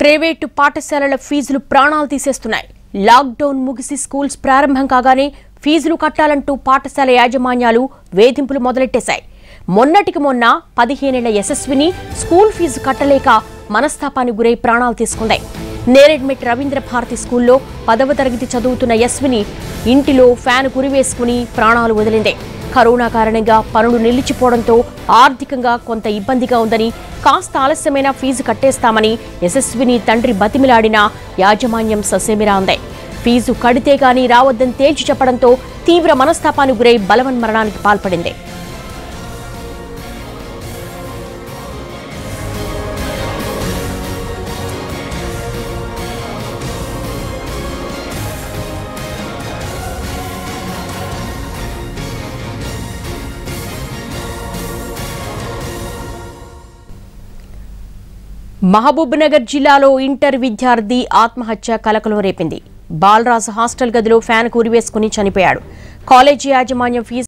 Private పాఠశాలల ఫీజులు ప్రాణాలు తీసేస్తున్నాయి లాక్డౌన్ ముగిసి స్కూల్స్ ప్రారంభం కాగానే ఫీజులు కట్టాలంటూ పాఠశాల యాజమాన్యాలు వేధింపులు మొదలెట్టేశాయి మొన్నటికి మొన్న పదిహేనేళ్ల యశస్విని స్కూల్ ఫీజు కట్టలేక మనస్తాపానికి గురై ప్రాణాలు తీసుకుంది నేరెడ్మెట్ రవీంద్ర భారతి స్కూల్లో పదవ తరగతి చదువుతున్న యశ్విని ఇంటిలో ఫ్యాన్ కురివేసుకుని ప్రాణాలు వదిలింది కరోనా కారణంగా పనులు నిలిచిపోవడంతో ఆర్థికంగా కొంత ఇబ్బందిగా ఉందని కాస్త ఆలస్యమైన ఫీజు కట్టేస్తామని యశస్విని తండ్రి బతిమిలాడినా యాజమాన్యం ససేమిరా ఉంది ఫీజు కడితే గానీ రావద్దని తేల్చి చెప్పడంతో తీవ్ర మనస్తాపానికి గురై బలవన్మరణానికి పాల్పడింది మహబూబ్నగర్ జిల్లాలో ఇంటర్ విద్యార్థి ఆత్మహత్య కలకలం రేపింది బాలరాజు హాస్టల్ గదిలో ఫ్యాన్ కూరివేసుకుని చనిపోయాడు కాలేజీ యాజమాన్యం ఫీజు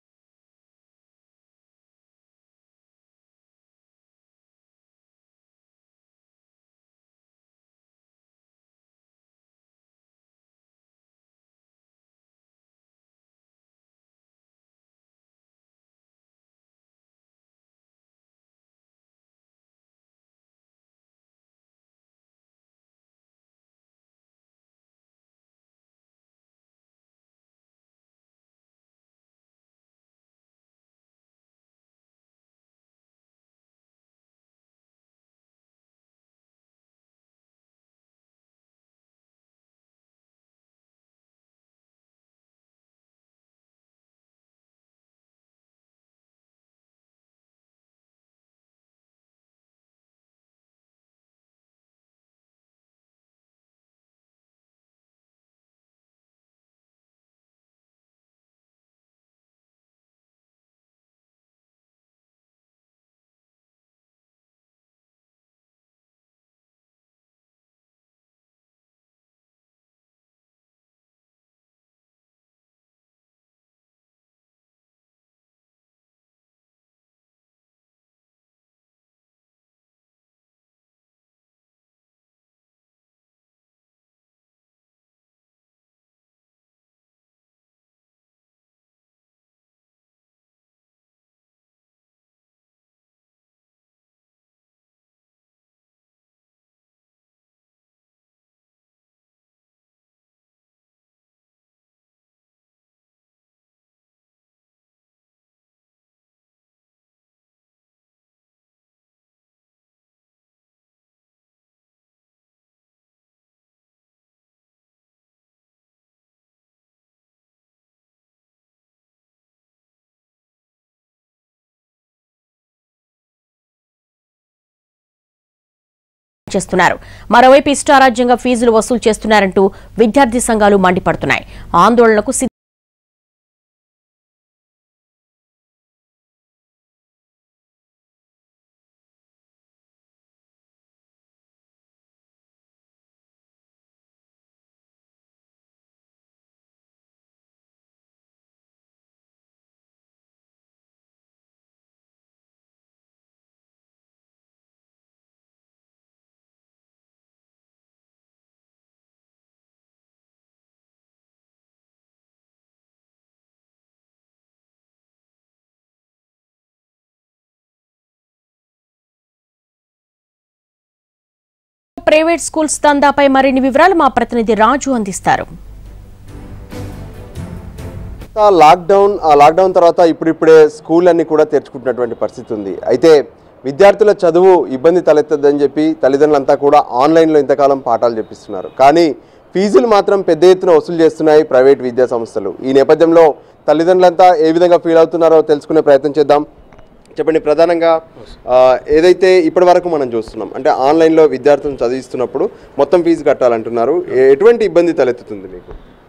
చేస్తున్నారు మరోవైపు ఇష్టారాజ్యంగా ఫీజులు వసూలు చేస్తున్నారంటూ విద్యార్థి సంఘాలు మండిపడుతున్నాయి ఆందోళనకు సిద్ధ ప్రైవేట్ స్కూల్స్ దందాపై మరిన్ని వివరాలు మా ప్రతినిధి రాజు అందిస్తారు ఆ లాక్డౌన్ ఆ లాక్డౌన్ తర్వాత ఇప్పుడిప్పుడే స్కూల్ అన్ని కూడా తెరుచుకుంటున్నటువంటి పరిస్థితి ఉంది అయితే విద్యార్థుల చదువు ఇబ్బంది తలెత్తదని చెప్పి తల్లిదండ్రులంతా కూడా ఆన్లైన్లో ఇంతకాలం పాఠాలు చెప్పిస్తున్నారు కానీ ఫీజులు మాత్రం పెద్ద ఎత్తున వసూలు చేస్తున్నాయి ప్రైవేట్ విద్యా సంస్థలు ఈ నేపథ్యంలో తల్లిదండ్రులంతా ఏ విధంగా ఫీల్ అవుతున్నారో తెలుసుకునే ప్రయత్నం చేద్దాం చెప్పండి ప్రధానంగా ఆ, ఏదైతే ఇప్పటి వరకు మనం చూస్తున్నాం అంటే ఆన్లైన్లో విద్యార్థులను చదివిస్తున్నప్పుడు మొత్తం ఫీజు కట్టాలంటున్నారు ఏ- ఎటువంటి ఇబ్బంది తలెత్తుతుంది మీకు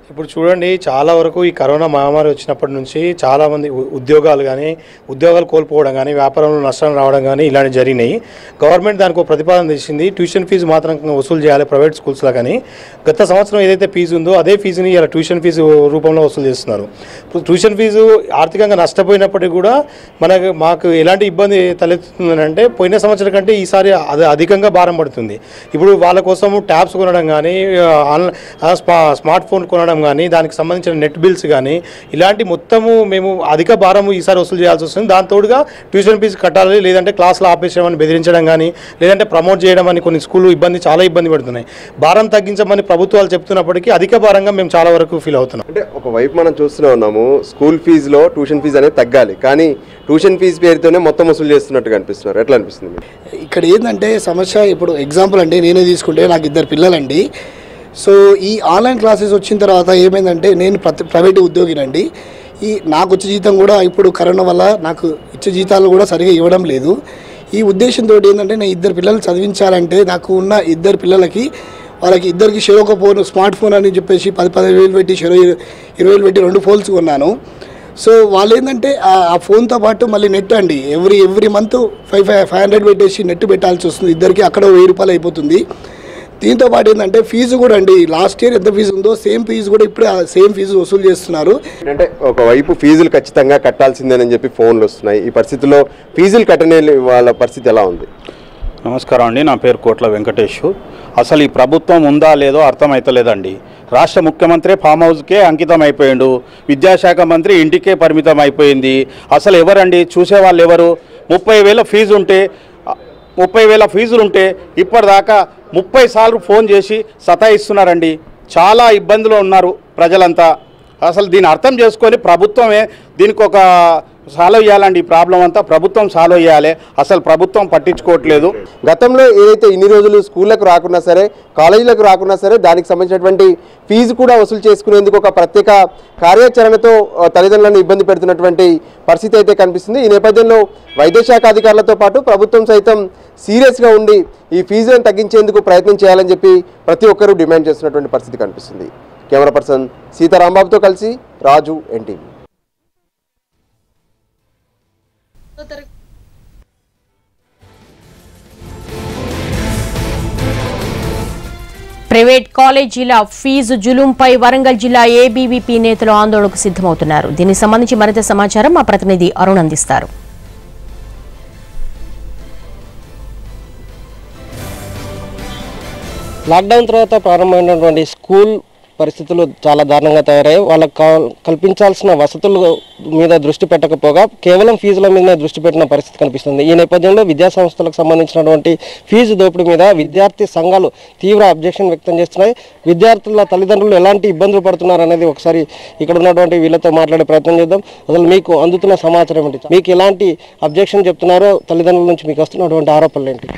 ఇప్పుడు చూడండి చాలా వరకు ఈ కరోనా మహమ్మారి వచ్చినప్పటి నుంచి చాలా మంది ఉ- ఉద్యోగాలు కానీ ఉద్యోగాలు కోల్పోవడం కానీ వ్యాపారంలో నష్టం రావడం కానీ ఇలాంటివి జరిగినాయి గవర్నమెంట్ దానికి ఒక ప్రతిపాదన తెచ్చింది ట్యూషన్ ఫీజు మాత్రం వసూలు చేయాలి ప్రైవేట్ స్కూల్స్లో కానీ గత సంవత్సరం ఏదైతే ఫీజు ఉందో అదే ఫీజుని ఇలా ట్యూషన్ ఫీజు రూపంలో వసూలు చేస్తున్నారు ఇప్పుడు ట్యూషన్ ఫీజు ఆర్థికంగా నష్టపోయినప్పటికీ కూడా మనకు మాకు ఎలాంటి ఇబ్బంది తలెత్తుతుందంటే పోయిన సంవత్సరం కంటే ఈసారి అది అధికంగా భారం పడుతుంది ఇప్పుడు వాళ్ళ కోసం ట్యాబ్స్ కొనడం కానీ ఆన్లైన్ స్మా స్మార్ట్ ఫోన్ కొనడం కానీ దానికి సంబంధించిన నెట్ బిల్స్ కానీ ఇలాంటి మొత్తము మేము అధిక భారము ఈసారి వసూలు చేయాల్సి వస్తుంది దాని తోడుగా ట్యూషన్ ఫీజు కట్టాలి లేదంటే క్లాసులు ఆపేసేయమని బెదిరించడం కానీ లేదంటే ప్రమోట్ చేయడం అని కొన్ని స్కూళ్ళు ఇబ్బంది చాలా ఇబ్బంది పడుతున్నాయి భారం తగ్గించమని ప్రభుత్వాలు చెప్తున్నప్పటికీ అధిక భారంగా మేము చాలా వరకు ఫీల్ అవుతున్నాం అంటే ఒకవైపు మనం చూస్తూనే ఉన్నాము స్కూల్ ఫీజులో ట్యూషన్ ఫీజు అనేది తగ్గాలి కానీ ట్యూషన్ ఫీజు పేరుతోనే మొత్తం వసూలు చేస్తున్నట్టుగా అనిపిస్తున్నారు ఎట్లా అనిపిస్తుంది మీకు ఇక్కడ ఏంటంటే సమస్య ఇప్పుడు ఎగ్జాంపుల్ అంటే నేనే తీసుకుంటే నాకు ఇద్దరు పిల్లలండి సో ఈ ఆన్లైన్ క్లాసెస్ వచ్చిన తర్వాత ఏమైందంటే నేను ప్రతి ప్రైవేట్ ఉద్యోగినండి ఈ నాకు వచ్చే జీతం కూడా ఇప్పుడు కరోనా వల్ల నాకు ఇచ్చే జీతాలు కూడా సరిగా ఇవ్వడం లేదు ఈ ఉద్దేశంతో ఏంటంటే నేను ఇద్దరు పిల్లలు చదివించాలంటే నాకు ఉన్న ఇద్దరు పిల్లలకి వాళ్ళకి ఇద్దరికి షెరో ఒక ఫోన్ స్మార్ట్ ఫోన్ అని చెప్పేసి పది పదిహేను వేలు పెట్టి షెరో ఇరవై వేలు పెట్టి రెండు ఫోన్స్ కొన్నాను సో వాళ్ళు ఏంటంటే ఆ- ఆ ఫోన్తో పాటు మళ్ళీ నెట్ అండి every every month five five five hundred పెట్టేసి నెట్ పెట్టాల్సి వస్తుంది ఇద్దరికి అక్కడ వెయ్యి రూపాయలు అయిపోతుంది దీంతో పాటు ఏంటంటే ఫీజు కూడా అండి లాస్ట్ ఇయర్ ఎంత ఫీజు ఉందో సేమ్ ఫీజు కూడా ఇప్పుడు సేమ్ ఫీజు వసూలు చేస్తున్నారు అంటే ఒకవైపు ఫీజులు ఖచ్చితంగా కట్టాల్సిందేనని చెప్పి ఫోన్లు వస్తున్నాయి ఈ పరిస్థితుల్లో ఫీజులు కట్టనే వాళ్ళ పరిస్థితి ఎలా ఉంది నమస్కారం అండి నా పేరు కోట్ల వెంకటేష్ అసలు ఈ ప్రభుత్వం ఉందా లేదో అర్థమైతలేదండి రాష్ట్ర ముఖ్యమంత్రి ఫామ్ హౌస్కే అంకితం అయిపోయిండు విద్యాశాఖ మంత్రి ఇంటికే పరిమితం అయిపోయింది అసలు ఎవరండి చూసే వాళ్ళు ఎవరు ముప్పై వేల ఫీజు ఉంటే ముప్పై వేల ఫీజులు ఉంటే ఇప్పటిదాకా ముప్పై సార్లు ఫోన్ చేసి సతాయిస్తున్నారండి చాలా ఇబ్బందులు ఉన్నారు ప్రజలంతా అసలు దీన్ని అర్థం చేసుకొని ప్రభుత్వమే దీనికి ఒక సాల్వ్ చేయాలండి ఈ ప్రాబ్లం అంతా ప్రభుత్వం సాల్వ్ చేయాలి అసలు ప్రభుత్వం పట్టించుకోవట్లేదు గతంలో ఏదైతే ఇన్ని రోజులు స్కూళ్ళకు రాకున్నా సరే కాలేజీలకు రాకున్నా సరే దానికి సంబంధించినటువంటి ఫీజు కూడా వసూలు చేసుకునేందుకు ఒక ప్రత్యేక కార్యాచరణతో ఆ, తల్లిదండ్రులను ఇబ్బంది పెడుతున్నటువంటి పరిస్థితి అయితే కనిపిస్తుంది ఈ నేపథ్యంలో వైద్యశాఖ అధికారులతో పాటు ప్రభుత్వం సైతం సీరియస్గా ఉండి ఈ ఫీజులను తగ్గించేందుకు ప్రయత్నం చేయాలని చెప్పి ప్రతి ఒక్కరూ డిమాండ్ చేస్తున్నటువంటి పరిస్థితి కనిపిస్తుంది కెమెరా పర్సన్ సీతారాంబాబుతో కలిసి రాజు ఎన్టీవీ ప్రైవేట్ కాలేజీల ఫీజు జులుంపై వరంగల్ జిల్లా ఏబీవీపీ నేతలు ఆందోళనకు సిద్ధమవుతున్నారు దీనికి సంబంధించి మరింత సమాచారం మా ప్రతినిధి అరుణ్ అందిస్తారు లాక్డౌన్ తర్వాత ప్రారంభమైనటువంటి స్కూల్ పరిస్థితులు చాలా దారుణంగా తయారయ్యాయి వాళ్ళకు కావ- కల్పించాల్సిన వసతుల మీద దృష్టి పెట్టకపోగా కేవలం ఫీజుల మీదనే దృష్టి పెట్టిన పరిస్థితి కనిపిస్తుంది ఈ నేపథ్యంలో విద్యా సంస్థలకు సంబంధించినటువంటి ఫీజు దోపిడీ మీద విద్యార్థి సంఘాలు తీవ్ర అబ్జెక్షన్ వ్యక్తం చేస్తున్నాయి విద్యార్థుల తల్లిదండ్రులు ఎలాంటి ఇబ్బందులు పడుతున్నారు అనేది ఒకసారి ఇక్కడ ఉన్నటువంటి వీళ్ళతో మాట్లాడే ప్రయత్నం చేద్దాం అసలు మీకు అందుతున్న సమాచారం ఏంటి మీకు ఎలాంటి అబ్జెక్షన్ చెప్తున్నారో తల్లిదండ్రుల నుంచి మీకు వస్తున్నటువంటి ఆరోపణలు ఏంటి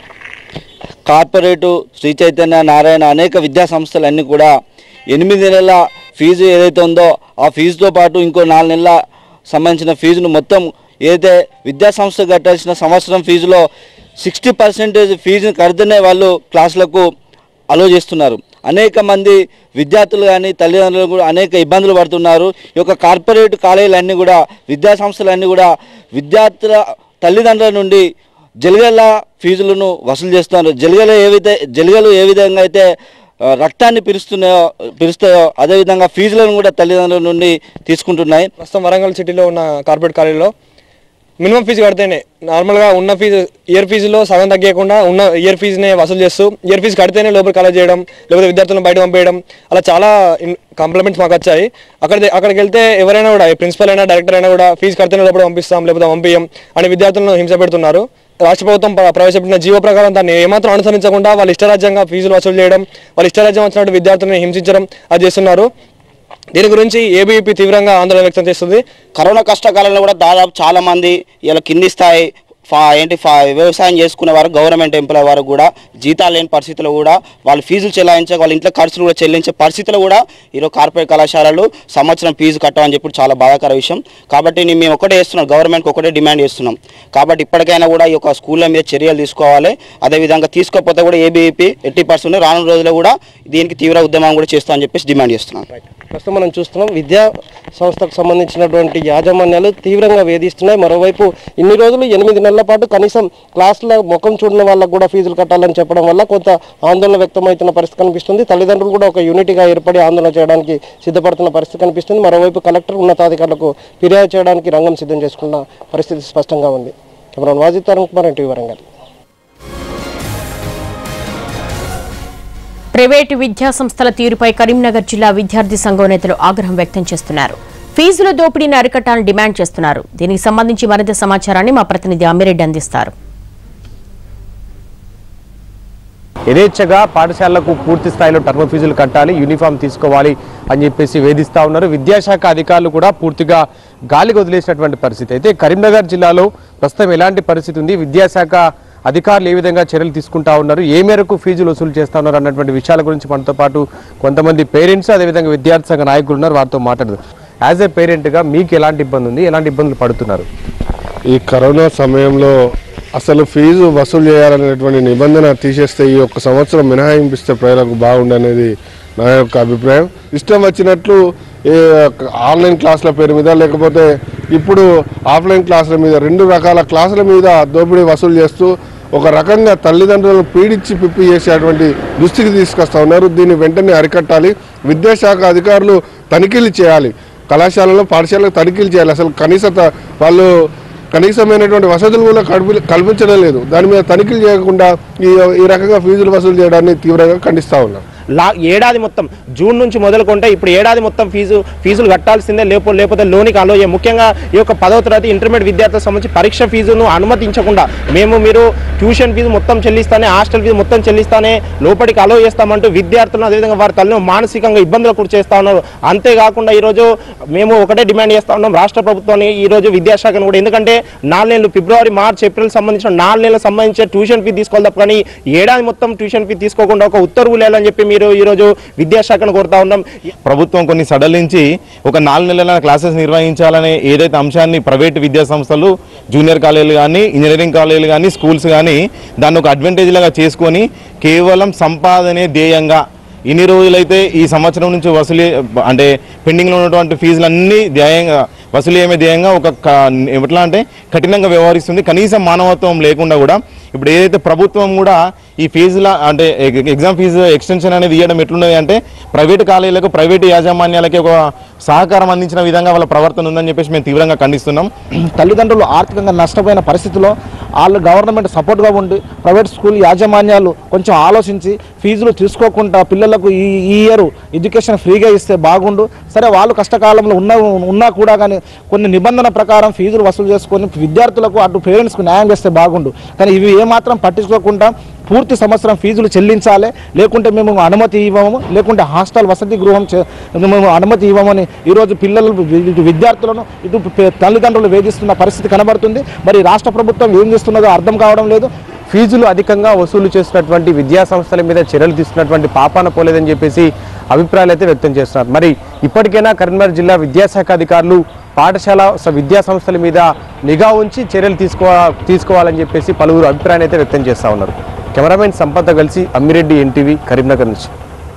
కార్పొరేటు శ్రీ చైతన్య నారాయణ అనేక విద్యా సంస్థలన్నీ కూడా ఎనిమిది నెలల ఫీజు ఏదైతే ఉందో ఆ ఫీజుతో పాటు ఇంకో నాలుగు నెలల సంబంధించిన ఫీజును మొత్తం ఏదైతే విద్యా సంస్థ కట్టాల్సిన సంవత్సరం ఫీజులో సిక్స్టీ పర్సెంటేజ్ ఫీజును కడితేనే వాళ్ళు క్లాసులకు అలో చేస్తున్నారు అనేక మంది విద్యార్థులు కానీ తల్లిదండ్రులు కూడా అనేక ఇబ్బందులు పడుతున్నారు ఈ యొక్క కార్పొరేట్ కాలేజీలన్నీ కూడా విద్యా సంస్థలన్నీ కూడా విద్యార్థుల తల్లిదండ్రుల నుండి జలిగల ఫీజులను వసూలు చేస్తున్నారు జలిగలు ఏ విధ జలిగలు ఏ విధంగా అయితే ఆ, రక్తాన్ని పిలుస్తున్నాయో పిలుస్తాయో అదేవిధంగా ఫీజులను కూడా తల్లిదండ్రుల నుండి తీసుకుంటున్నాయి ప్రస్తుతం వరంగల్ సిటీలో ఉన్న కార్పొరేట్ కాలేజీలో మినిమం ఫీజు కడితేనే నార్మల్గా ఉన్న ఫీజు ఇయర్ ఫీజులో సగం తగ్గకుండా ఉన్న ఇయర్ ఫీజునే వసూలు చేస్తూ ఇయర్ ఫీజు కడితేనే లోపల కాలేజ్ చేయడం లేకపోతే విద్యార్థులను బయట పంపేయడం అలా చాలా కాంప్లిమెంట్స్ మాకు వచ్చాయి అక్కడ అక్కడికి వెళ్తే ఎవరైనా కూడా ప్రిన్సిపల్ అయినా డైరెక్టర్ అయినా కూడా ఫీజు కడితేనే లోపల పంపిస్తాం లేకపోతే పంపించం అని విద్యార్థులను హింస పెడుతున్నారు రాష్ట్ర ప్రభుత్వం ప్ర- ప్రవేశపెట్టిన జీవో ప్రకారం దాన్ని ఏమాత్రం అనుసరించకుండా వాళ్ళ ఇష్టరాజ్యంగా ఫీజులు వసూలు చేయడం వాళ్ళ ఇష్టరాజ్యం వచ్చినట్టు విద్యార్థులను హింసించడం అది చేస్తున్నారు దీని గురించి ఏబీపీ తీవ్రంగా ఆందోళన వ్యక్తం చేస్తుంది కరోనా కష్టకాలంలో కూడా దాదాపు చాలా మంది ఇలా కింది స్థాయి ఫా ఏంటి ఫా వ్యవసాయం చేసుకునే వారు గవర్నమెంట్ ఎంప్లాయ్ వారు కూడా జీతాలు లేని పరిస్థితుల్లో కూడా వాళ్ళు ఫీజులు చెల్లించే వాళ్ళ ఇంట్లో ఖర్చులు కూడా చెల్లించే పరిస్థితులు కూడా ఈరోజు కార్పొరేట్ కళాశాలలు సంవత్సరం ఫీజు కట్టమని చెప్పి చాలా బాధాకర విషయం కాబట్టి నేను మేము ఒకటే చేస్తున్నాం గవర్నమెంట్కి ఒకటే డిమాండ్ చేస్తున్నాం కాబట్టి ఇప్పటికైనా కూడా ఈ యొక్క స్కూళ్ళ మీద చర్యలు తీసుకోవాలి అదేవిధంగా తీసుకోకపోతే కూడా ఏబీపీ ఎట్టి పర్సెంట్ రానున్న రోజుల్లో కూడా దీనికి తీవ్ర ఉద్యమం కూడా చేస్తామని చెప్పేసి డిమాండ్ చేస్తున్నాం ప్రస్తుతం మనం చూస్తున్నాం విద్యా సంస్థకు సంబంధించినటువంటి యాజమాన్యాలు తీవ్రంగా వేధిస్తున్నాయి మరోవైపు ఇన్ని రోజులు ఎనిమిది నెలల పాటు కనీసం క్లాసుల ముఖం చూడని వాళ్ళకు కూడా ఫీజులు కట్టాలని చెప్పడం వల్ల కొంత ఆందోళన వ్యక్తమవుతున్న పరిస్థితి కనిపిస్తుంది తల్లిదండ్రులు కూడా ఒక యూనిట్గా ఏర్పడి ఆందోళన చేయడానికి సిద్ధపడుతున్న పరిస్థితి కనిపిస్తుంది మరోవైపు కలెక్టర్ ఉన్నతాధికారులకు ఫిర్యాదు చేయడానికి రంగం సిద్ధం చేసుకున్న పరిస్థితి స్పష్టంగా ఉంది cameraman Wajid Tarun Kumar NTV Warangal private విద్యా సంస్థల తీరుపై కరీంనగర్ జిల్లా విద్యార్థి సంఘం నేతలు ఆగ్రహం వ్యక్తం చేస్తున్నారు ఫీజుల దోపిడీని అరికట్టాలని డిమాండ్ చేస్తున్నారు దీనికి సంబంధించి మరింత సమాచారాన్ని మా ప్రతినిధి అమ్మిరెడ్డి అందిస్తారు యథేచ్ఛగా పాఠశాలలకు పూర్తి స్థాయిలో టర్మ్ ఫీజులు కట్టాలి యూనిఫామ్ తీసుకోవాలి అని చెప్పేసి వేధిస్తా ఉన్నారు విద్యాశాఖ అధికారులు కూడా పూర్తిగా గాలికి వదిలేసినటువంటి పరిస్థితి అయితే కరీంనగర్ జిల్లాలో ప్రస్తుతం ఎలాంటి పరిస్థితి ఉంది విద్యాశాఖ అధికారులు ఏ విధంగా చర్యలు తీసుకుంటా ఉన్నారు ఏ మేరకు ఫీజులు వసూలు చేస్తా ఉన్నారు అన్నటువంటి విషయాల గురించి మనతో పాటు కొంతమంది పేరెంట్స్ అదేవిధంగా విద్యార్థి సంఘ నాయకులు ఉన్నారు వారితో మాట్లాడదు యాజ్ ఏ పేరెంట్గా మీకు ఎలాంటి ఇబ్బంది ఉంది ఎలాంటి ఇబ్బందులు పడుతున్నారు ఈ కరోనా సమయంలో అసలు ఫీజు వసూలు చేయాలనేటువంటి నిబంధన తీసేస్తే ఈ ఒక్క సంవత్సరం మినహాయింపిస్తే ప్రజలకు బాగుండనేది నా యొక్క అభిప్రాయం ఇష్టం వచ్చినట్లు ఏ ఆన్లైన్ క్లాసుల పేరు మీద లేకపోతే ఇప్పుడు ఆఫ్లైన్ క్లాసుల మీద రెండు రకాల క్లాసుల మీద దోపిడీ వసూలు చేస్తూ ఒక రకంగా తల్లిదండ్రులను పీడించి పిప్పి చేసేటువంటి దుస్థితికి తీసుకొస్తా ఉన్నారు దీన్ని వెంటనే అరికట్టాలి విద్యాశాఖ అధికారులు తనిఖీలు చేయాలి కళాశాలలో పాఠశాలకు తనిఖీలు చేయాలి అసలు కనీస త- వాళ్ళు కనీసమైనటువంటి వసతులు కూడా కల్పి కల్పించడం లేదు దాని మీద తనిఖీలు చేయకుండా ఈ ఈ రకంగా ఫీజులు వసూలు చేయడాన్ని తీవ్రంగా ఖండిస్తా ఉన్నాం లా ఏడాది మొత్తం జూన్ నుంచి మొదలుకుంటే ఇప్పుడు ఏడాది మొత్తం ఫీజు ఫీజులు కట్టాల్సిందే లేపో లేకపోతే లోనికి అలో చేయం. ముఖ్యంగా ఈ యొక్క పదవ తరగతి ఇంటర్మీడియట్ విద్యార్థులకు సంబంధించి పరీక్ష ఫీజును అనుమతించకుండా మేము మీరు ట్యూషన్ ఫీజు మొత్తం చెల్లిస్తానే హాస్టల్ ఫీజు మొత్తం చెల్లిస్తానే లోపలికి అలో చేస్తామంటూ విద్యార్థులను అదేవిధంగా వారి తల్లిని మానసికంగా ఇబ్బందులకు గురి చేస్తా ఉన్నారు అంతేకాకుండా ఈరోజు మేము ఒకటే డిమాండ్ చేస్తా ఉన్నాం రాష్ట్ర ప్రభుత్వాన్ని ఈ రోజు విద్యాశాఖను కూడా ఎందుకంటే నాలుగు నెలలు ఫిబ్రవరి మార్చ్ ఏప్రిల్ సంబంధించిన నాలుగు నెలలకు సంబంధించిన ట్యూషన్ ఫీ తీసుకోవాలి తప్ప కానీ ఏడాది మొత్తం ట్యూషన్ ఫీ తీసుకోకుండా ఒక ఉత్తర్వులు లేదని చెప్పి మీరు ఈ రోజు విద్యాశాఖను కోరుతా ఉన్నాం ప్రభుత్వం కొన్ని సడలించి ఒక నాలుగు నెలల క్లాసెస్ నిర్వహించాలనే ఏదైతే అంశాన్ని ప్రైవేట్ విద్యా సంస్థలు జూనియర్ కాలేజీలు కానీ ఇంజనీరింగ్ కాలేజీలు కానీ స్కూల్స్ కానీ దాన్ని ఒక అడ్వాంటేజ్ లాగా చేసుకొని కేవలం సంపాదనే ధ్యేయంగా ఇన్ని రోజులైతే ఈ సంవత్సరం నుంచి వసూలు అంటే పెండింగ్లో ఉన్నటువంటి ఫీజులన్నీ ధ్యేయంగా వసూలు చేయమే ధ్యేయంగా ఒక క- ఎట్లా అంటే కఠినంగా వ్యవహరిస్తుంది కనీసం మానవత్వం లేకుండా కూడా ఇప్పుడు ఏదైతే ప్రభుత్వం కూడా ఈ ఫీజుల అంటే ఎగ్- ఎగ్జామ్ ఫీజు ఎక్స్టెన్షన్ అనేది ఇవ్వడం ఎట్లున్నది అంటే ప్రైవేట్ కాలేజీలకు ప్రైవేట్ యాజమాన్యాలకి ఒక సహకారం అందించిన విధంగా వాళ్ళ ప్రవర్తన ఉందని చెప్పేసి మేము తీవ్రంగా ఖండిస్తున్నాం తల్లిదండ్రులు ఆర్థికంగా నష్టపోయిన పరిస్థితిలో వాళ్ళు గవర్నమెంట్ సపోర్ట్గా ఉండి ప్రైవేట్ స్కూల్ యాజమాన్యాలు కొంచెం ఆలోచించి ఫీజులు తీసుకోకుండా పిల్లలకు ఈ ఈ ఇయర్ ఎడ్యుకేషన్ ఫ్రీగా ఇస్తే బాగుండు సరే వాళ్ళు కష్టకాలంలో ఉన్న ఉన్నా కూడా కానీ కొన్ని నిబంధన ప్రకారం ఫీజులు వసూలు చేసుకొని విద్యార్థులకు అటు పేరెంట్స్కు న్యాయం చేస్తే బాగుండు కానీ ఇవి ఏమాత్రం పట్టించుకోకుండా పూర్తి సంవత్సరం ఫీజులు చెల్లించాలి లేకుంటే మేము అనుమతి ఇవ్వము లేకుంటే హాస్టల్ వసతి గృహం చే- మేము అనుమతి ఇవ్వమని ఈరోజు పిల్లలు ఇటు విద్యార్థులను ఇటు పే- తల్లిదండ్రులు వేధిస్తున్న పరిస్థితి కనబడుతుంది మరి రాష్ట్ర ప్రభుత్వం ఏం చేస్తున్నదో అర్థం కావడం లేదు ఫీజులు అధికంగా వసూలు చేస్తున్నటువంటి విద్యా సంస్థల మీద చర్యలు తీసుకున్నటువంటి పాపాన పోలేదని చెప్పేసి అభిప్రాయాలు అయితే వ్యక్తం చేస్తున్నారు మరి ఇప్పటికైనా కరీంనగర్ జిల్లా విద్యాశాఖ అధికారులు పాఠశాల స- విద్యా సంస్థల మీద నిఘా ఉంచి చర్యలు తీసుకో తీసుకోవాలని చెప్పేసి పలువురు అభిప్రాయాన్ని అయితే వ్యక్తం చేస్తా ఉన్నారు కెమెరామెన్ సంపద కలిసి అమ్మిరెడ్డి ఎన్టీవీ కరీంనగర్ నుంచి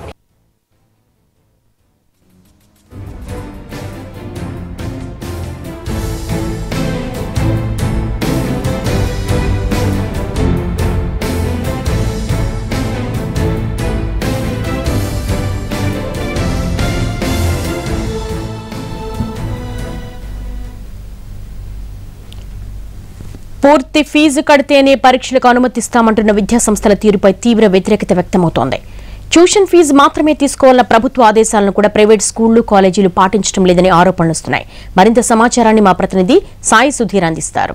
పూర్తి ఫీజు కడితేనే పరీక్షలకు అనుమతిస్తామంటున్న విద్యాసంస్థల తీరుపై తీవ్ర వ్యతిరేకత వ్యక్తమవుతోంది ట్యూషన్ ఫీజు మాత్రమే తీసుకోవాలన్న ప్రభుత్వ ఆదేశాలను కూడా ప్రైవేట్ స్కూళ్లు కాలేజీలు పాటించడం లేదని ఆరోపణలు వస్తున్నాయి మరింత సమాచారాన్ని మా ప్రతినిధి సాయి సుధీర్ అందిస్తారు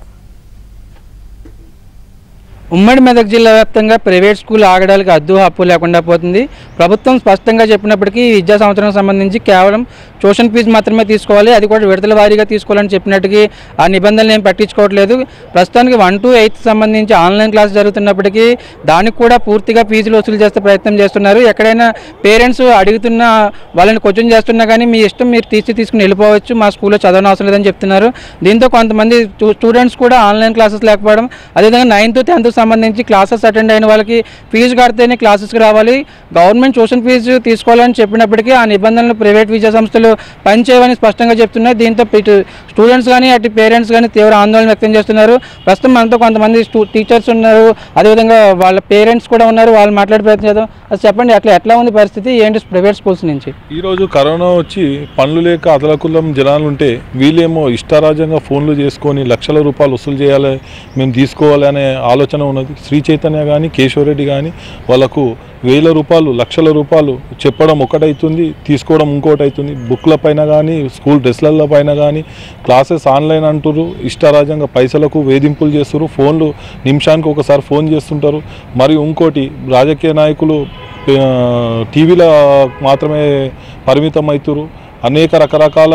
ఉమ్మడి మెదక్ జిల్లా వ్యాప్తంగా ప్రైవేట్ స్కూల్ ఆగడానికి అద్దు హప్పు లేకుండా పోతుంది ప్రభుత్వం స్పష్టంగా చెప్పినప్పటికీ ఈ విద్యా సంవత్సరం సంబంధించి కేవలం ట్యూషన్ ఫీజు మాత్రమే తీసుకోవాలి అది కూడా విడతల వారీగా తీసుకోవాలని చెప్పినట్టుగా ఆ నిబంధనలు ఏం పట్టించుకోవట్లేదు ప్రస్తుతానికి వన్ టు ఎయిత్ సంబంధించి ఆన్లైన్ క్లాస్ జరుగుతున్నప్పటికీ దానికి కూడా పూర్తిగా ఫీజులు వసూలు చేస్తే ప్రయత్నం చేస్తున్నారు ఎక్కడైనా పేరెంట్స్ అడుగుతున్న వాళ్ళని క్వశ్చన్ చేస్తున్నా కానీ మీ ఇష్టం మీరు తీసి తీసుకుని వెళ్ళిపోవచ్చు మా స్కూల్లో చదవని అవసరం లేదని చెప్తున్నారు దీంతో కొంతమంది స్టూ- స్టూడెంట్స్ కూడా ఆన్లైన్ క్లాసెస్ లేకపోవడం అదేవిధంగా నైన్త్ టెన్త్ సంబంధించి క్లాసెస్ అటెండ్ అయిన వాళ్ళకి ఫీజు కడితేనే క్లాసెస్కి రావాలి గవర్నమెంట్ ట్యూషన్ ఫీజు తీసుకోవాలని చెప్పినప్పటికీ ఆ నిబంధనలు ప్రైవేట్ విద్యా సంస్థలు పనిచేయవని స్పష్టంగా చెప్తున్నాయి దీంతో ఇటు స్టూడెంట్స్ కానీ అటు పేరెంట్స్ కానీ తీవ్ర ఆందోళన వ్యక్తం చేస్తున్నారు ప్రస్తుతం మనతో కొంతమంది స్టూ టీచర్స్ ఉన్నారు అదేవిధంగా వాళ్ళ పేరెంట్స్ కూడా ఉన్నారు వాళ్ళు మాట్లాడే ప్రయత్నం చేద్దాం అది చెప్పండి అట్లా ఎట్లా ఉంది పరిస్థితి ఏంటి ప్రైవేట్ స్కూల్స్ నుంచి ఈరోజు కరోనా వచ్చి పనులు లేక అదలకులం జనాలు ఉంటే వీళ్ళేమో ఇష్టారాజ్యంగా ఫోన్లు చేసుకొని లక్షల రూపాయలు వసూలు చేయాలి మేము తీసుకోవాలి అనే ఆలోచన ఉన్నది శ్రీ చైతన్య కానీ కేశవరెడ్డి కానీ వాళ్ళకు వేల రూపాయలు లక్షల రూపాయలు చెప్పడం ఒకటవుతుంది తీసుకోవడం ఇంకోటి అవుతుంది బుక్ల పైన కానీ స్కూల్ డ్రెస్ల పైన కానీ క్లాసెస్ ఆన్లైన్ అంటారు ఇష్టారాజ్యంగా పైసలకు వేధింపులు చేస్తారు ఫోన్లు నిమిషానికి ఒకసారి ఫోన్ చేస్తుంటారు మరియు ఇంకోటి రాజకీయ నాయకులు ఆ, టీవీలో మాత్రమే పరిమితం అవుతారు అనేక రకరకాల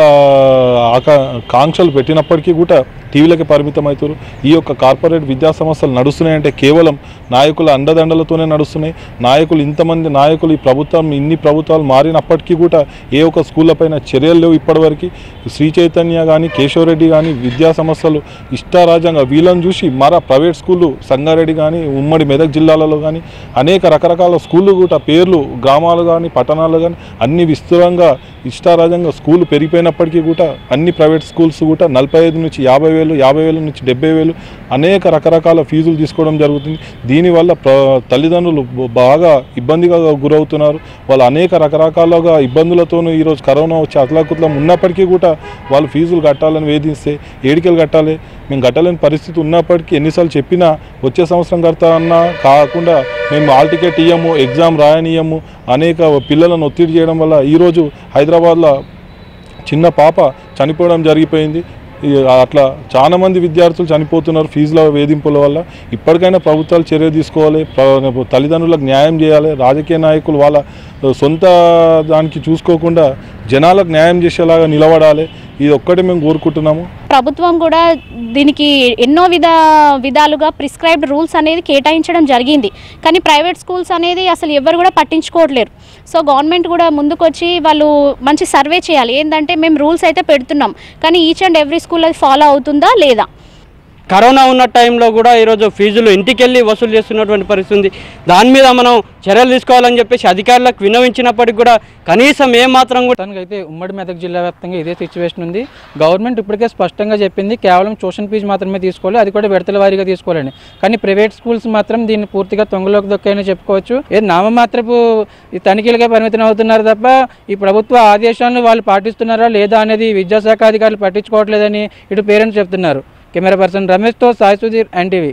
ఆకా కాంక్షలు పెట్టినప్పటికీ కూడా టీవీలకి పరిమితం అవుతారు ఈ యొక్క కార్పొరేట్ విద్యా సంస్థలు నడుస్తున్నాయంటే కేవలం నాయకుల అండదండలతోనే నడుస్తున్నాయి నాయకులు ఇంతమంది నాయకులు ఈ ప్రభుత్వం ఇన్ని ప్రభుత్వాలు మారినప్పటికీ కూడా ఏ ఒక్క స్కూళ్ళపైన చర్యలు లేవు ఇప్పటివరకు శ్రీ చైతన్య కానీ కేశవరెడ్డి కానీ విద్యా సంస్థలు ఇష్టారాజ్యంగా వీళ్ళని చూసి మరా ప్రైవేట్ స్కూళ్ళు సంగారెడ్డి కానీ ఉమ్మడి మెదక్ జిల్లాలలో కానీ అనేక రకరకాల స్కూళ్ళు కూడా పేర్లు గ్రామాలు కానీ పట్టణాలు కానీ అన్ని విస్తృతంగా ఇష్టారాజ్యంగా స్కూల్ పెరిగిపోయినప్పటికీ కూడా అన్ని ప్రైవేట్ స్కూల్స్ కూడా నలభై ఐదు నుంచి యాభై వేలు యాభై వేల నుంచి డెబ్బై వేలు అనేక రకరకాల ఫీజులు తీసుకోవడం జరుగుతుంది దీనివల్ల ప్ర తల్లిదండ్రులు బ- బాగా ఇబ్బందిగా గురవుతున్నారు వాళ్ళు అనేక రకరకాలుగా ఇబ్బందులతోనూ ఈరోజు కరోనా వచ్చి అతలాకుతలం ఉన్నప్పటికీ కూడా వాళ్ళు ఫీజులు కట్టాలని వేధిస్తే ఏడికెళ్ళి కట్టాలి మేము కట్టలేని పరిస్థితి ఉన్నప్పటికీ ఎన్నిసార్లు చెప్పినా వచ్చే సంవత్సరం కడతా అన్నా కాకుండా మేము హాల్ టికెట్ ఇయ్యము ఎగ్జామ్ రాయనియము అనేక పిల్లలను ఒత్తిడి చేయడం వల్ల ఈరోజు హైదరాబాద్లో చిన్న పాప చనిపోవడం జరిగిపోయింది ఈ అట్లా చాలా మంది విద్యార్థులు చనిపోతున్నారు ఫీజుల వేధింపుల వల్ల ఇప్పటికైనా ప్రభుత్వాలు చర్య తీసుకోవాలి ప్ర- తల్లిదండ్రులకు న్యాయం చేయాలి రాజకీయ నాయకులు వాళ్ళ సొంత దానికి చూసుకోకుండా జనాలకు న్యాయం చేసేలాగా నిలబడాలి ఇది ఒక్కటే మేము కోరుకుంటున్నాము ప్రభుత్వం కూడా దీనికి ఎన్నో విధ విధాలుగా ప్రిస్క్రైబ్డ్ రూల్స్ అనేది కేటాయించడం జరిగింది కానీ ప్రైవేట్ స్కూల్స్ అనేది అసలు ఎవరు కూడా పట్టించుకోవట్లేరు సో గవర్నమెంట్ కూడా ముందుకొచ్చి వాళ్ళు మంచి సర్వే చేయాలి ఏంటంటే మేము రూల్స్ అయితే పెడుతున్నాం కానీ ఈచ్ అండ్ ఎవ్రీ స్కూల్ అది ఫాలో అవుతుందా లేదా కరోనా ఉన్న టైంలో కూడా ఈరోజు ఫీజులు ఇంటికెళ్ళి వసూలు చేస్తున్నటువంటి పరిస్థితి ఉంది దాని మీద మనం చర్యలు తీసుకోవాలని చెప్పేసి అధికారులకు విన్నవించినప్పటికీ కూడా కనీసం ఏ మాత్రం కూడా అయితే ఉమ్మడి మెదక్ జిల్లా వ్యాప్తంగా ఇదే సిచ్యువేషన్ ఉంది గవర్నమెంట్ ఇప్పటికే స్పష్టంగా చెప్పింది కేవలం ట్యూషన్ ఫీజు మాత్రమే తీసుకోవాలి అది కూడా విడతల వారీగా తీసుకోవాలని కానీ ప్రైవేట్ స్కూల్స్ మాత్రం దీన్ని పూర్తిగా తొంగలోకి దొక్కాయని చెప్పుకోవచ్చు ఏ నామమాత్రపు ఈ తనిఖీలకే పరిమితం అవుతున్నారు తప్ప ఈ ప్రభుత్వ ఆదేశాలను వాళ్ళు పాటిస్తున్నారా లేదా అనేది విద్యాశాఖ అధికారులు పట్టించుకోవట్లేదని ఇటు పేరెంట్స్ చెప్తున్నారు కెమెరా పర్సన్ రమేష్తో సాయి సుధీర్ ఎన్టీవీ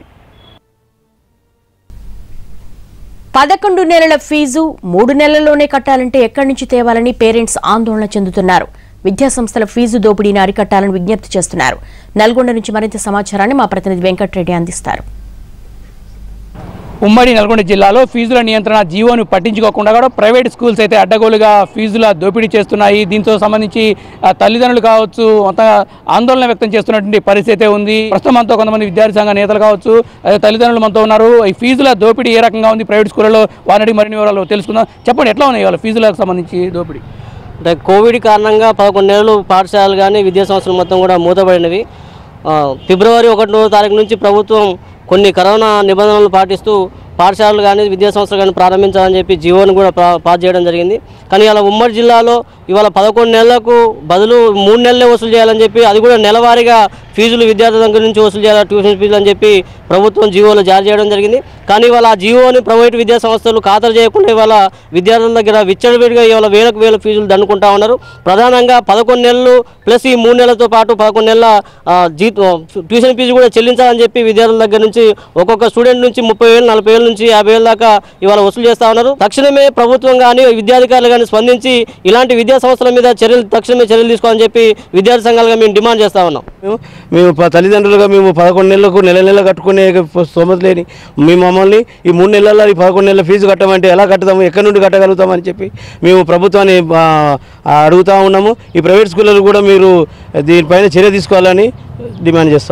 పదకొండు నెలల ఫీజు మూడు నెలల్లోనే కట్టాలంటే ఎక్కడి నుంచి తేవాలని పేరెంట్స్ ఆందోళన చెందుతున్నారు విద్యాసంస్థల ఫీజు దోపిడీని అరికట్టాలని విజ్ఞప్తి చేస్తున్నారు నల్గొండ నుంచి మరింత సమాచారాన్ని మా ప్రతినిధి వెంకట్రెడ్డి అందిస్తారు ఉమ్మడి నల్గొండ జిల్లాలో ఫీజుల నియంత్రణ జీవోను పట్టించుకోకుండా కూడా ప్రైవేట్ స్కూల్స్ అయితే అడ్డగోలుగా ఫీజుల దోపిడీ చేస్తున్నాయి దీంతో సంబంధించి ఆ, తల్లిదండ్రులు కావచ్చు అంత ఆందోళన వ్యక్తం చేస్తున్నటువంటి పరిస్థితి అయితే ఉంది ప్రస్తుతం మనతో కొంతమంది విద్యార్థి సంఘ నేతలు కావచ్చు అదే తల్లిదండ్రులు మనతో ఉన్నారు ఈ ఫీజుల దోపిడీ ఏ రకంగా ఉంది ప్రైవేట్ స్కూళ్ళలో వారిని మరిన్ని వివరాలు తెలుసుకుందాం చెప్పండి ఎట్లా ఉన్నాయి వాళ్ళ ఫీజులకు సంబంధించి దోపిడీ అంటే కోవిడ్ కారణంగా పదకొండు నెలలు పాఠశాలలు కానీ విద్యా సంస్థలు మొత్తం కూడా మూతపడినవి ఆ, ఫిబ్రవరి ఒకటో తారీఖు నుంచి ప్రభుత్వం కొన్ని కరోనా నిబంధనలు పాటిస్తూ పాఠశాలలు కానీ విద్యా సంస్థలు కానీ ప్రారంభించాలని చెప్పి జీవోను కూడా పా పాస్ చేయడం జరిగింది కానీ ఇలా ఉమ్మడి జిల్లాలో ఇవాళ పదకొండు నెలలకు బదులు మూడు నెలలే వసూలు చేయాలని చెప్పి అది కూడా నెలవారీగా ఫీజులు విద్యార్థుల దగ్గర నుంచి వసూలు చేయాలి ట్యూషన్ ఫీజులు అని చెప్పి ప్రభుత్వం జీవోలో జారీ చేయడం జరిగింది కానీ ఇవాళ ఆ జీవోని ప్రైవేట్ విద్యా సంస్థలు ఖాతరు చేయకుండా ఇవాళ విద్యార్థుల దగ్గర విచ్చలవిడిగా ఇవాళ వేలకు వేల ఫీజులు దండుకుంటా ఉన్నారు ప్రధానంగా పదకొండు నెలలు ప్లస్ ఈ మూడు నెలలతో పాటు పదకొండు నెలల ఆ, జీతం ట్యూషన్ ఫీజు కూడా చెల్లించాలని చెప్పి విద్యార్థుల దగ్గర నుంచి ఒక్కొక్క స్టూడెంట్ నుంచి ముప్పై వేలు నలభై వేల నుంచి యాభై వేల దాకా ఇవాళ వసూలు చేస్తా ఉన్నారు తక్షణమే ప్రభుత్వం కానీ విద్యాధికారులు కానీ స్పందించి ఇలాంటి విద్యా సంస్థల మీద చర్యలు తక్షణమే చర్యలు తీసుకోవాలని చెప్పి విద్యార్థి సంఘాలుగా మేము డిమాండ్ చేస్తా ఉన్నాం మేము ప- తల్లిదండ్రులుగా మేము పదకొండు నెలలకు నెల నెల కట్టుకునే స్తోమత లేని మేము మమ్మల్ని ఈ మూడు నెలల్లో ఈ పదకొండు నెలల ఫీజు కట్టమంటే ఎలా కట్టుతాము ఎక్కడి నుండి కట్టగలుగుతామని చెప్పి మేము ప్రభుత్వాన్ని ఆ, ఆ, అడుగుతా ఉన్నాము ఈ ప్రైవేట్ స్కూళ్ళలో కూడా మీరు దీనిపైన చర్య తీసుకోవాలని డిమాండ్ చేస్తూ ఉన్నాం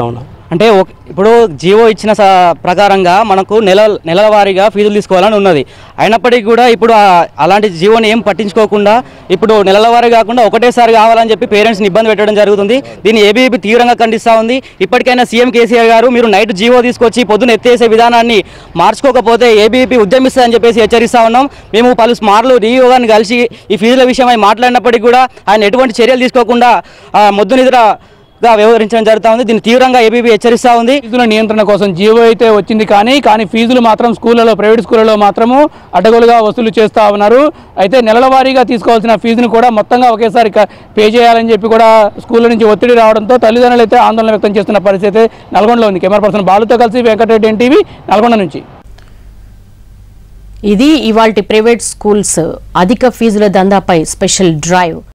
అంటే ఒక- ఇప్పుడు జియో ఇచ్చిన స- ప్రకారంగా మనకు నెల నెలల వారీగా ఫీజులు తీసుకోవాలని ఉన్నది అయినప్పటికీ కూడా ఇప్పుడు ఆ- అలాంటి జియోని ఏం పట్టించుకోకుండా ఇప్పుడు నెలల వారీ కాకుండా ఒకటేసారి కావాలని చెప్పి పేరెంట్స్ని ఇబ్బంది పెట్టడం జరుగుతుంది దీన్ని ఏబీవీపీ తీవ్రంగా ఖండిస్తూ ఉంది ఇప్పటికైనా సీఎం కేసీఆర్ గారు మీరు నైట్ జియో తీసుకొచ్చి పొద్దున ఎత్తేసే విధానాన్ని మార్చుకోకపోతే ఏబీవీ ఉద్యమిస్తుందని చెప్పేసి హెచ్చరిస్తా ఉన్నాం మేము పలు స్మార్లు డిఓ గారిని కలిసి ఈ ఫీజుల విషయమై మాట్లాడినప్పటికీ కూడా ఆయన ఎటువంటి చర్యలు తీసుకోకుండా ఆ, మొద్దు నిద్రగా వ్యవహరించడం జరుగుతూ ఉంది దీన్ని తీవ్రంగా ఏబీవీ హెచ్చరిస్తూ ఉంది ఫీజుల నియంత్రణ కోసం జీవో అయితే వచ్చింది కానీ కానీ ఫీజులు మాత్రం స్కూళ్ళలో ప్రైవేట్ స్కూళ్ళలో మాత్రము అడ్డగోలుగా వసూలు చేస్తూ ఉన్నారు అయితే నెలల వారీగా తీసుకోవాల్సిన ఫీజును కూడా మొత్తంగా ఒకేసారి క- పే చేయాలని చెప్పి కూడా స్కూళ్ళ నుంచి ఒత్తిడి రావడంతో తల్లిదండ్రులు అయితే ఆందోళన వ్యక్తం చేస్తున్న పరిస్థితి నల్గొండలో ఉంది కెమెరా పర్సన్ బాలుతో కలిసి వెంకటరెడ్డి ఎన్టీవీ నల్గొండ నుంచి ఇది ఇవాల్టి ప్రైవేట్ స్కూల్స్ అధిక ఫీజుల దందాపై స్పెషల్ డ్రైవ్